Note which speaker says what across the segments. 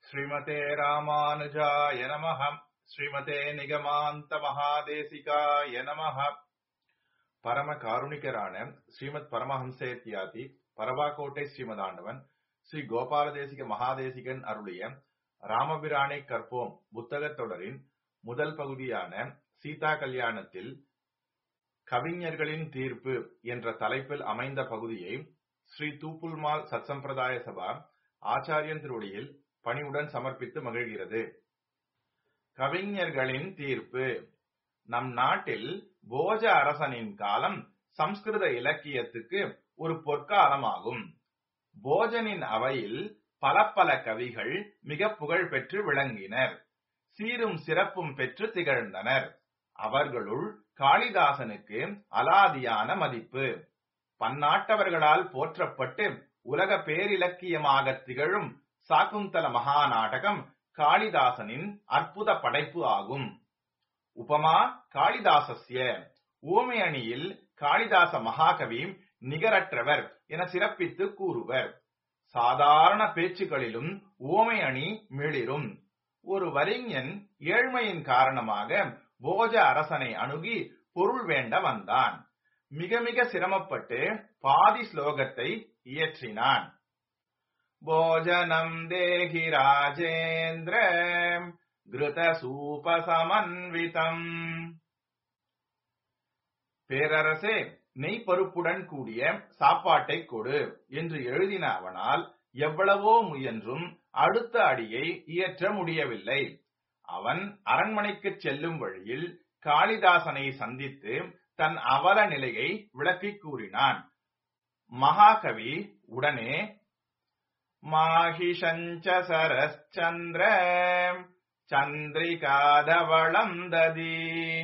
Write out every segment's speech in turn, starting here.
Speaker 1: ஸ்ரீமதே ராமானுஜாய நமः ஸ்ரீமதே நிகமாந்த மகாதேசிகாய நமः பரம காருணிகரான ஸ்ரீமத் பரமஹம்சேத்யாதி பரவாக்கோட்டை ஸ்ரீமதாண்டவன் ஸ்ரீ கோபாலதேசிக மகாதேசிகன் அருளிய ராமபிரானை கற்போம் புத்தகத் தொடரின் முதல் பகுதியான சீதா கல்யாணத்தில் கவிஞர்களின் தீர்ப்பு என்ற தலைப்பில் அமைந்த பகுதியை ஸ்ரீ தூப்புல்மால் சத்சம்பிரதாய சபா ஆச்சாரியன் திருவடியில் பணிவுடன் சமர்ப்பித்து மகிழ்கிறது கவிஞர்களின் தீர்ப்பு நம் நாட்டில் போஜ அரசனின் காலம் சம்ஸ்கிருத இலக்கியத்துக்கு ஒரு பொற்காலமாகும் போஜனின் அவையில் பல பல கவிகள் மிக புகழ் பெற்று விளங்கினர் சீரும் சிறப்பும் பெற்று திகழ்ந்தனர் அவர்களுள் காளிதாசனுக்கு அலாதியான மதிப்பு பன்னாட்டவர்களால் போற்றப்பட்டு உலக பேரிலக்கியமாக திகழும் சாக்குந்தல மகாநாடகம் காளிதாசனின் அற்புத படைப்பு ஆகும் உபமா காளிதாசஸ்ய ஓமை அணியில் காளிதாச மகாகவி நிகரற்றவர் என சிறப்பித்து கூறுவர் சாதாரண பேச்சுகளிலும் ஓமை அணி மிளிரும் ஒரு வரிஞன் ஏழ்மையின் காரணமாக போஜ அரசனை அணுகி பொருள் வேண்ட வந்தான் மிக மிக சிரமப்பட்டு பாதி ஸ்லோகத்தை இயற்றினான் போஜனம் தேகி ராஜேந்திர கிருத சூபசமன்விதம் பேரரசே நெய் பருப்புடன் கூடிய சாப்பாட்டை கொடு என்று எழுதின அவனால் எவ்வளவோ முயன்றும் அடுத்த அடியை இயற்ற முடியவில்லை அவன் அரண்மனைக்கு செல்லும் வழியில் காளிதாசனை சந்தித்து தன் அவல நிலையை விளக்கிக் கூறினான் மகாகவி உடனே மாஹிஷஞ்ச சரஸ்சந்திர சந்திரிகாதவளம் ததி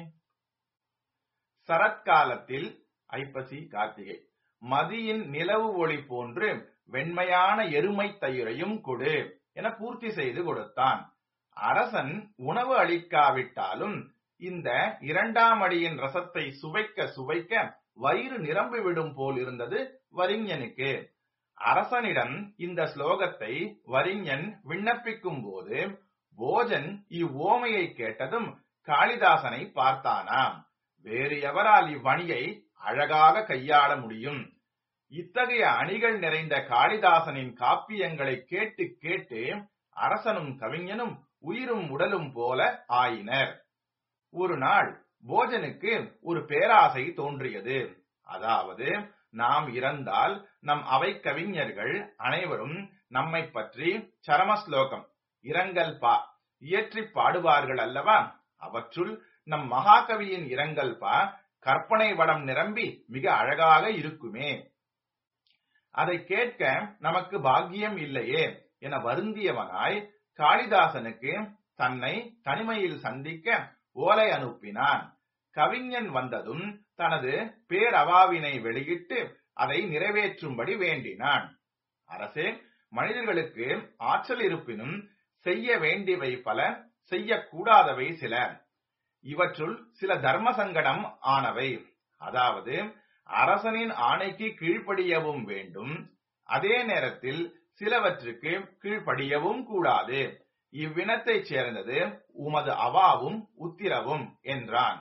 Speaker 1: சரத்காலத்தில் ஐப்பசி கார்த்திகை மதியின் நிலவு ஒளி போன்று வெண்மையான எருமை தயிரையும் கொடு என பூர்த்தி செய்து கொடுத்தான் அரசன் உணவு அளிக்காவிட்டாலும் இந்த இரண்டாம் அடியின் ரசத்தை சுவைக்க சுவைக்க வயிறு நிரம்பிவிடும் போல் இருந்தது வரிஞனுக்கு அரசனிடம் இந்த ஸ்லோகத்தை வரிஞன் விண்ணப்பிக்கும் போது போஜன் இவ்வோமையை கேட்டதும் காளிதாசனை பார்த்தானாம் வேறு எவரால் இவ்வணியை அழகாக கையாள முடியும் இத்தகைய அணிகள் நிறைந்த காளிதாசனின் காப்பியங்களை கேட்டு கேட்டு அரசனும் கவிஞனும் உயிரும் உடலும் போல ஆயினர் ஒரு நாள் போஜனுக்கு ஒரு பேராசை தோன்றியது அதாவது நாம் இறந்தால் நம் அவை கவிஞர்கள் அனைவரும் நம்மை பற்றி சரமஸ்லோகம் இரங்கல் பா இயற்றி பாடுவார்கள் அல்லவா அவற்றுள் நம் மகாகவியின் இரங்கல் பா கற்பனை வளம் நிரம்பி மிக அழகாக இருக்குமே அதை கேட்க நமக்கு பாக்கியம் இல்லையே என வருந்தியவனாய் காளிதாசனுக்கு தன்னை தனிமையில் சந்திக்க ஓலை அனுப்பினான் கவிஞன் வந்ததும் தனது பேரவாவினை வெளியிட்டு அதை நிறைவேற்றும்படி வேண்டினான் அரசே மனிதர்களுக்கு ஆற்றல் இருப்பினும் செய்ய வேண்டியவை பல செய்யக்கூடாதவை சில இவற்றுள் சில தர்ம சங்கடம் ஆனவை அதாவது அரசனின் ஆணைக்கு கீழ்ப்படியவும் வேண்டும் அதே நேரத்தில் சிலவற்றுக்கு கீழ்ப்படியவும் கூடாது இவ்வினத்தைச் சேர்ந்தது உமது அவாவும் உத்திரவும் என்றான்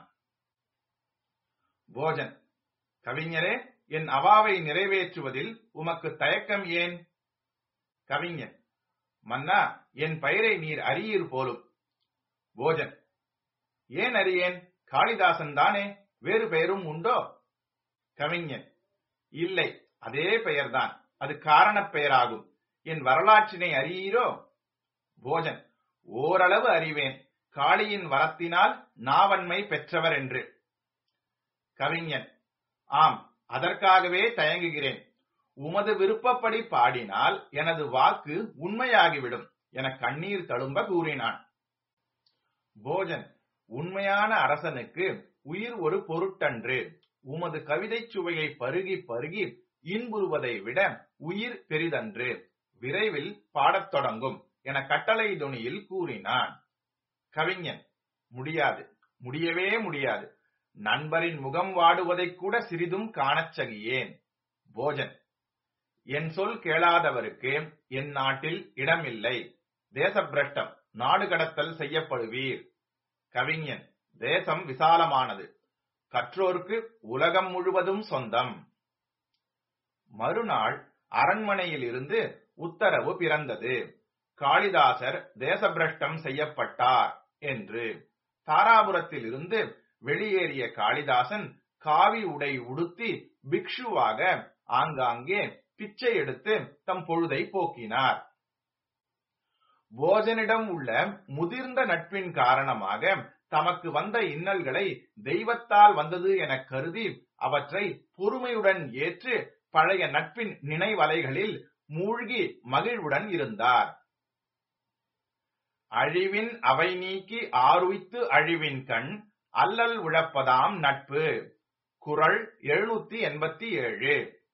Speaker 1: போஜன் கவிஞரே என் அவாவை நிறைவேற்றுவதில் உமக்கு தயக்கம் ஏன் கவிஞன் மன்னா என் பெயரை நீர் அறியீர் போலும் போஜன் ஏன் அறியேன் காளிதாசன் தானே வேறு பெயரும் உண்டோ கவிஞன் இல்லை அதே பெயர்தான் அது காரணப் பெயராகும் என் வரலாற்றினை அறியீரோ போஜன் ஓரளவு அறிவேன் காளியின் வரத்தினால் நாவன்மை பெற்றவர் என்று கவிஞன் ஆம் அதற்காகவே தயங்குகிறேன் உமது விருப்பப்படி பாடினால் எனது வாக்கு உண்மையாகிவிடும் என கண்ணீர் தழும்ப கூறினான் போஜன் உண்மையான அரசனுக்கு உயிர் ஒரு பொருட்டன்று உமது கவிதை சுவையை பருகி பருகி இன்புறுவதை விட உயிர் பெரிதன்று விரைவில் பாடத் தொடங்கும் என கட்டளை துணியில் கூறினான் கவிஞன் முடியாது முடியவே முடியாது நண்பரின் முகம் வாடுவதைக் கூட சிறிதும் காணச் சகியேன் போஜன் என் சொல் கேளாதவருக்கு என் நாட்டில் இடமில்லை தேசப்பிரஷ்டம் நாடு கடத்தல் செய்யப்படுவீர் கவிஞன் தேசம் விசாலமானது கற்றோர்க்கு உலகம் முழுவதும் சொந்தம் மறுநாள் அரண்மனையில் இருந்து உத்தரவு பிறந்தது காளிதாசர் தேசபிரஷ்டம் செய்யப்பட்டார் என்று தாராபுரத்தில் இருந்து வெளியேறிய காளிதாசன் காவி உடை உடுத்தி பிக்ஷுவாக ஆங்காங்கே பிச்சை எடுத்து தம் பொழுதை போக்கினார் போஜனிடம் உள்ள முதிர்ந்த நட்பின் காரணமாக தமக்கு வந்த இன்னல்களை தெய்வத்தால் வந்தது என கருதி அவற்றை பொறுமையுடன் ஏற்று பழைய நட்பின் நினைவலைகளில் மூழ்கி மகிழ்வுடன் இருந்தார் அழிவின் அவை நீக்கி ஆருய்த்து அழிவின் கண் அல்லல் உழப்பதாம் நட்பு குரல் எழுநூத்தி எண்பத்தி ஏழு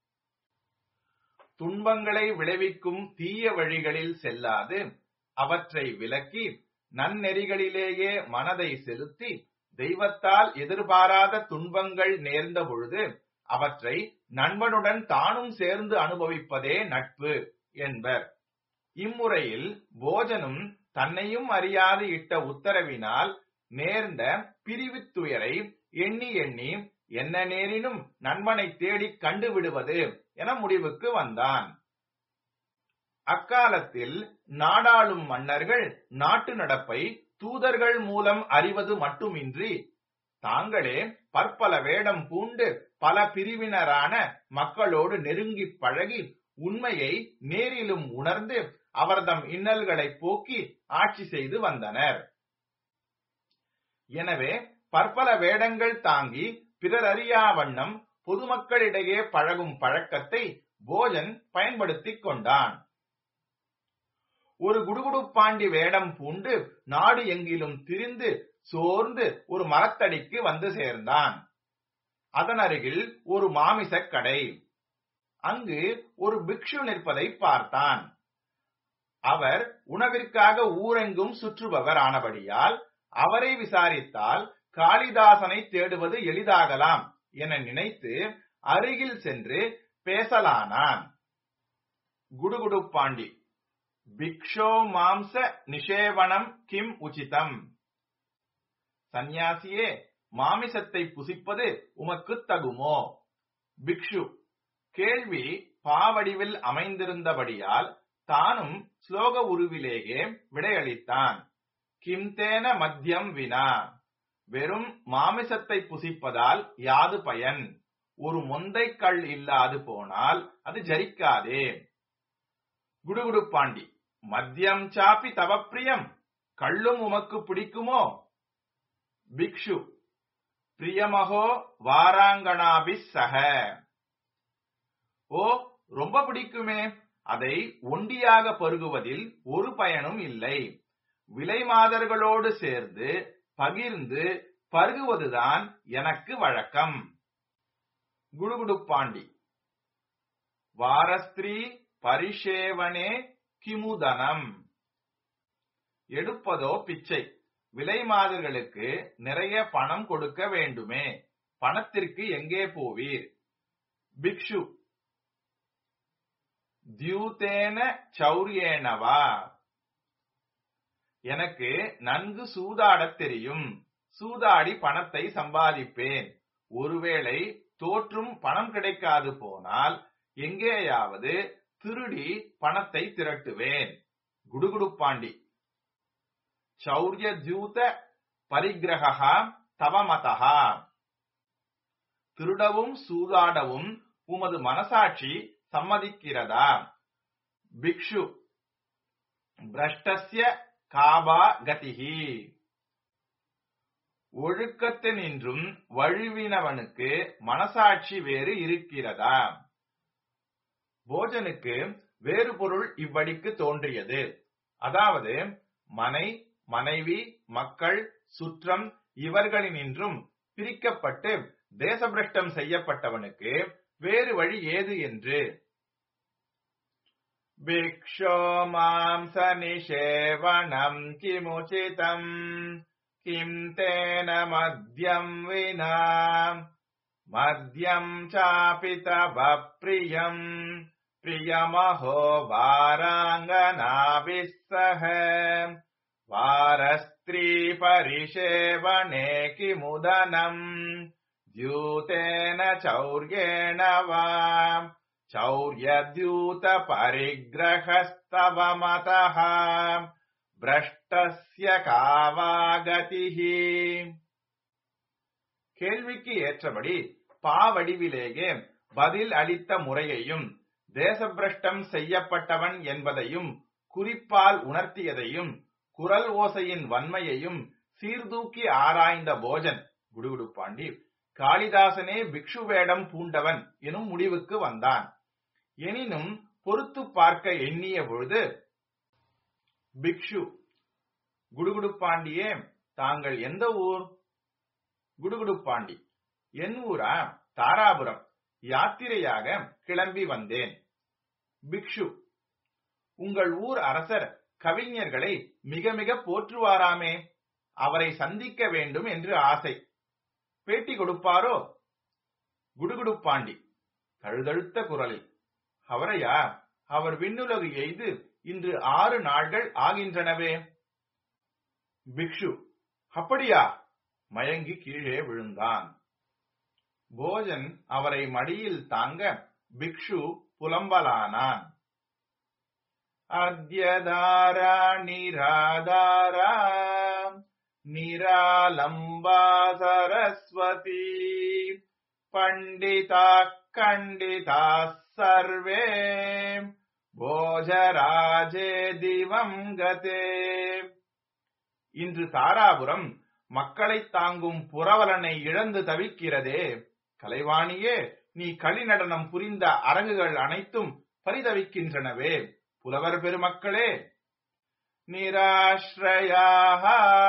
Speaker 1: துன்பங்களை விளைவிக்கும் தீய வழிகளில் செல்லாது அவற்றை விலக்கி நன்னெறிகளிலேயே மனதை செலுத்தி தெய்வத்தால் எதிர்பாராத துன்பங்கள் நேர்ந்த பொழுது அவற்றை நண்பனுடன் தானும் சேர்ந்து அனுபவிப்பதே நட்பு என்பர் இம்முறையில் போஜனும் தன்னையும் அறியாது இட்ட உத்தரவினால் நேர்ந்த பிரிவுத் துயரை எண்ணி எண்ணி என்ன நேரினும் நண்பனை தேடி கண்டுவிடுவது என முடிவுக்கு வந்தான் அக்காலத்தில் நாடாளும் மன்னர்கள் நாட்டு நடப்பை தூதர்கள் மூலம் அறிவது மட்டுமின்றி தாங்களே பற்பல வேடம் பூண்டு பல பிரிவினரான மக்களோடு நெருங்கி பழகி உண்மையை நேரிலும் உணர்ந்து அவர்தம் இன்னல்களை போக்கி ஆட்சி செய்து வந்தனர் எனவே பற்பல வேடங்கள் தாங்கி பிறர் அறியா வண்ணம் பொதுமக்களிடையே பழகும் பழக்கத்தை போஜன் பயன்படுத்திக் கொண்டான் ஒரு குடுகுடுப்பாண்டி வேடம் பூண்டு நாடு எங்கிலும் திரிந்து சோர்ந்து ஒரு மரத்தடிக்கு வந்து சேர்ந்தான் அதன் அருகில் ஒரு மாமிசக் கடை அங்கு ஒரு பிக்ஷு நிற்பதை பார்த்தான் அவர் உணவிற்காக ஊரெங்கும் சுற்றுபவர் ஆனபடியால் அவரை விசாரித்தால் காளிதாசனை தேடுவது எளிதாகலாம் என நினைத்து அருகில் சென்று பேசலானான் குடுகுடு பாண்டி பிக்ஷோ மாம்ச நிஷேவனம் கிம் உச்சிதம் சந்நியாசியே மாமிசத்தை புசிப்பது உமக்கு தகுமோ பிக்ஷு கேள்வி பாவடிவில் அமைந்திருந்தபடியால் தானும் ஸ்லோக உருவிலேயே விடையளித்தான் கிம்தேன மத்தியம் வினா வெறும் மாமிசத்தை புசிப்பதால் யாது பயன் ஒரு மொந்தை கல் இல்லாது போனால் அது ஜரிக்காதே குடுகுடு பாண்டி மத்தியம் சாப்பி தவப்பிரியம் கள்ளும் உமக்கு பிடிக்குமோ பிக்ஷு பிரியமகோ வாராங்கனாபி சக ஓ ரொம்ப பிடிக்குமே அதை ஒண்டியாக பருகுவதில் ஒரு பயனும் இல்லை விலை மாதர்களோடு சேர்ந்து பகிர்ந்து பருகுவதுதான் எனக்கு வழக்கம் குடுகுடு பாண்டி வாரஸ்திரீ பரிஷேவனே கிமுதனம் எடுப்பதோ பிச்சை விலை மாதர்களுக்கு நிறைய பணம் கொடுக்க வேண்டுமே பணத்திற்கு எங்கே போவீர் பிக்ஷு தியூதேன சௌரியேனவா எனக்கு நன்கு சூதாடத் தெரியும் சூதாடி பணத்தை சம்பாதிப்பேன் ஒருவேளை தோற்றும் பணம் கிடைக்காது போனால் எங்கேயாவது திருடி பணத்தை திரட்டுவேன் குடுகுடு பாண்டி சௌரிய ஜூத பரிகிரகா தவமதா திருடவும் சூதாடவும் உமது மனசாட்சி சம்மதிக்கிறதா பிக்ஷு பிரஷ்டஸ்ய காபா கதிகி ஒழுக்கத்தினின்றும் வழுவினவனுக்கு மனசாட்சி வேறு இருக்கிறதா போஜனுக்கு வேறு பொருள் இவ்வடிக்கு தோன்றியது அதாவது மனை மனைவி மக்கள் சுற்றம் இவர்களினின்றும் பிரிக்கப்பட்டு தேசபிரஷ்டம் செய்யப்பட்டவனுக்கு வேறு வழி ஏது என்று भिक्षो मांसनिषेवणम् किमुचितम् किम् तेन मद्यम् विना मद्यम् चापि तव प्रियम् प्रियमहो वाराङ्गनाभिः वारस्त्रीपरिषेवणे किमुदनम् द्यूतेन चौर्येण वा चौर्यद्यूतपरिग्रहस्तव मतः भ्रष्टस्य का वा गतिः கேள்விக்கு ஏற்றபடி பாவடிவிலேயே பதில் அளித்த முறையையும் தேசபிரஷ்டம் செய்யப்பட்டவன் என்பதையும் குறிப்பால் உணர்த்தியதையும் குரல் ஓசையின் வன்மையையும் சீர்தூக்கி ஆராய்ந்த போஜன் குடுகுடுப்பாண்டி காளிதாசனே பிக்ஷு வேடம் பூண்டவன் எனும் முடிவுக்கு வந்தான் எனினும் பொறுத்து பார்க்க எண்ணிய பொழுது பிக்ஷு குடுகுடுப்பாண்டியே தாங்கள் எந்த ஊர் குடுகுடுப்பாண்டி என் ஊரா தாராபுரம் யாத்திரையாக கிளம்பி வந்தேன் பிக்ஷு உங்கள் ஊர் அரசர் கவிஞர்களை மிக மிக போற்றுவாராமே அவரை சந்திக்க வேண்டும் என்று ஆசை பேட்டி கொடுப்பாரோ குடுகுடுப்பாண்டி தழுதழுத்த குரலில் அவரையா அவர் விண்ணுலகு எய்து இன்று ஆறு நாள்கள் ஆகின்றனவே பிக்ஷு அப்படியா மயங்கி கீழே விழுந்தான் போஜன் அவரை மடியில் தாங்க பிக்ஷு புலம்பலானான் அத்யதாரா நிராதாரா நிராலம்பா சரஸ்வதி பண்டிதா கண்டிதா சர்வே போஜராஜே திவம் கதே இன்று தாராபுரம் மக்களை தாங்கும் புரவலனை இழந்து தவிக்கிறதே கலைவாணியே நீ களி நடனம் புரிந்த அரங்குகள் அனைத்தும் பரிதவிக்கின்றனவே புலவர் பெருமக்களே நிராஸ்ரயாக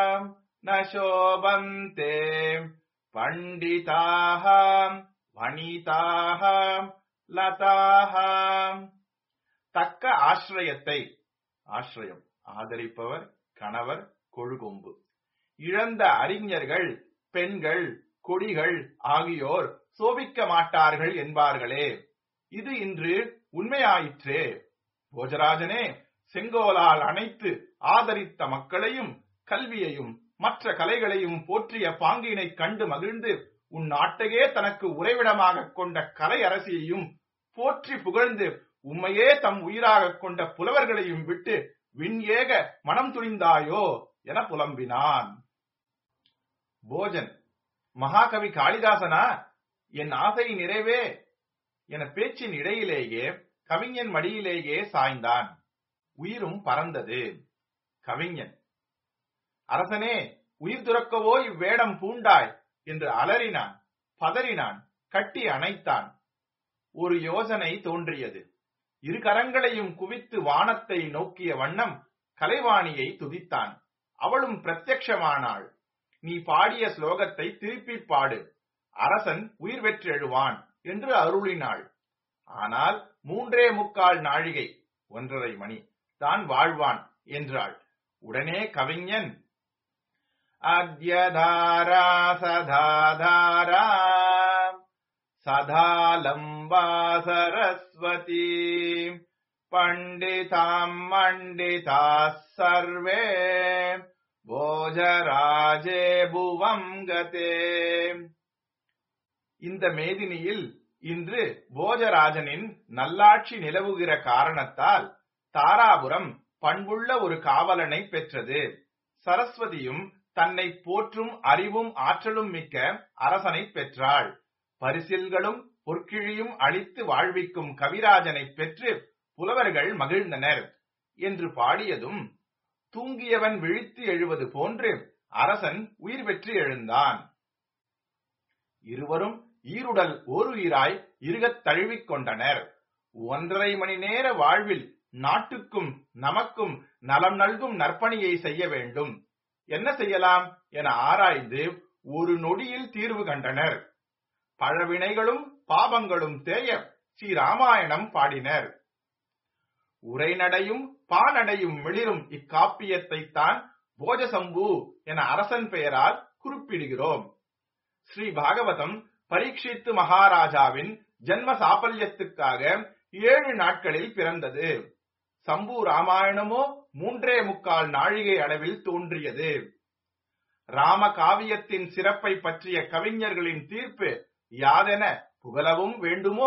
Speaker 1: நசோபந்தே பண்டிதாக வனிதாக லதாக தக்க ஆசிரியத்தை ஆசிரியம் ஆதரிப்பவர் கணவர் கொழுகொம்பு இழந்த அறிஞர்கள் பெண்கள் கொடிகள் ஆகியோர் சோபிக்க மாட்டார்கள் என்பார்களே இது இன்று உண்மையாயிற்றே போஜராஜனே செங்கோலால் அனைத்து ஆதரித்த மக்களையும் கல்வியையும் மற்ற கலைகளையும் போற்றிய பாங்கினை கண்டு மகிழ்ந்து உன் நாட்டையே தனக்கு உறைவிடமாக கொண்ட கலை அரசியையும் போற்றி புகழ்ந்து உம்மையே தம் உயிராக கொண்ட புலவர்களையும் விட்டு விண் ஏக மனம் துணிந்தாயோ என புலம்பினான் போஜன் மகாகவி காளிதாசனா என் ஆசை நிறைவே என பேச்சின் இடையிலேயே கவிஞன் மடியிலேயே சாய்ந்தான் உயிரும் பறந்தது கவிஞன் அரசனே உயிர் துறக்கவோ இவ்வேடம் பூண்டாய் என்று அலறினான் பதறினான் கட்டி அணைத்தான் ஒரு யோசனை தோன்றியது இரு கரங்களையும் குவித்து வானத்தை நோக்கிய வண்ணம் கலைவாணியை துதித்தான் அவளும் பிரத்யக்ஷமானாள் நீ பாடிய ஸ்லோகத்தை திருப்பி பாடு அரசன் உயிர் பெற்றெழுவான் என்று அருளினாள் ஆனால் மூன்றே முக்கால் நாழிகை ஒன்றரை மணி தான் வாழ்வான் என்றாள் உடனே கவிஞன் அத்யதாரா சதாதாரா சதாலம்பா சரஸ்வதி பண்டிதாம் மண்டிதா சர்வே போஜராஜே புவம் கதே இந்த மேதினியில் இன்று போஜராஜனின் நல்லாட்சி நிலவுகிற காரணத்தால் தாராபுரம் பண்புள்ள ஒரு காவலனை பெற்றது சரஸ்வதியும் தன்னை போற்றும் அறிவும் ஆற்றலும் மிக்க அரசனை பெற்றாள் பரிசில்களும் பொற்கிழியும் அளித்து வாழ்விக்கும் கவிராஜனை பெற்று புலவர்கள் மகிழ்ந்தனர் என்று பாடியதும் தூங்கியவன் விழித்து எழுவது போன்று அரசன் உயிர் பெற்று எழுந்தான் இருவரும் ஈருடல் ஓர் உயிராய் இருகத் தழுவிக் கொண்டனர் ஒன்றரை மணி நேர வாழ்வில் நாட்டுக்கும் நமக்கும் நலம் நல்கும் நற்பணியை செய்ய வேண்டும் என்ன செய்யலாம் என ஆராய்ந்து ஒரு நொடியில் தீர்வு கண்டனர் பழவினைகளும் பாபங்களும் தேய ஸ்ரீராமாயணம் பாடினர் உரைநடையும் பாநடையும் மிளிரும் இக்காப்பியத்தை தான் போஜசம்பு என அரசன் பெயரால் குறிப்பிடுகிறோம் ஸ்ரீ பாகவதம் பரீட்சித்து மகாராஜாவின் ஜன்ம சாபல்யத்துக்காக ஏழு நாட்களில் பிறந்தது சம்பு ராமாயணமோ மூன்றே முக்கால் நாழிகை அளவில் தோன்றியது ராம காவியத்தின் சிறப்பை பற்றிய கவிஞர்களின் தீர்ப்பு யாதென புகழவும் வேண்டுமோ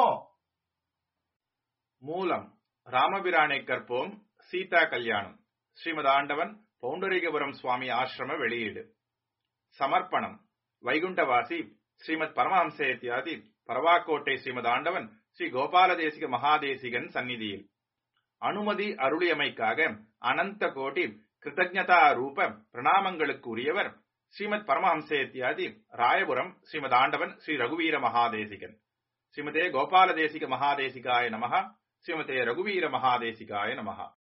Speaker 1: மூலம் ராமபிரானை கற்போம் சீதா கல்யாணம் ஸ்ரீமத் ஆண்டவன் பவுண்டரிகபுரம் சுவாமி ஆசிரம வெளியீடு சமர்ப்பணம் வைகுண்டவாசி ஸ்ரீமத் பரமஹம்சேத்யாதி பரவாக்கோட்டை ஸ்ரீமத் ஆண்டவன் ஸ்ரீ கோபாலதேசிக மகாதேசிகன் சந்நிதியில் அனுமதி அருளியமைக்காக அனந்த கோடி கிருதஜதா ரூப பிரணாமங்களுக்கு உரியவர் ஸ்ரீமத் பரமஹம்சேத்யாதி ராயபுரம் ஸ்ரீமத் ஆண்டவன் ஸ்ரீ ரகுவீர மகாதேசிகன் ஸ்ரீமதே கோபாலதேசிக மகாதேசிகாய நமக ஸ்ரீமதே ரகுவீர மகாதேசிகாய நமக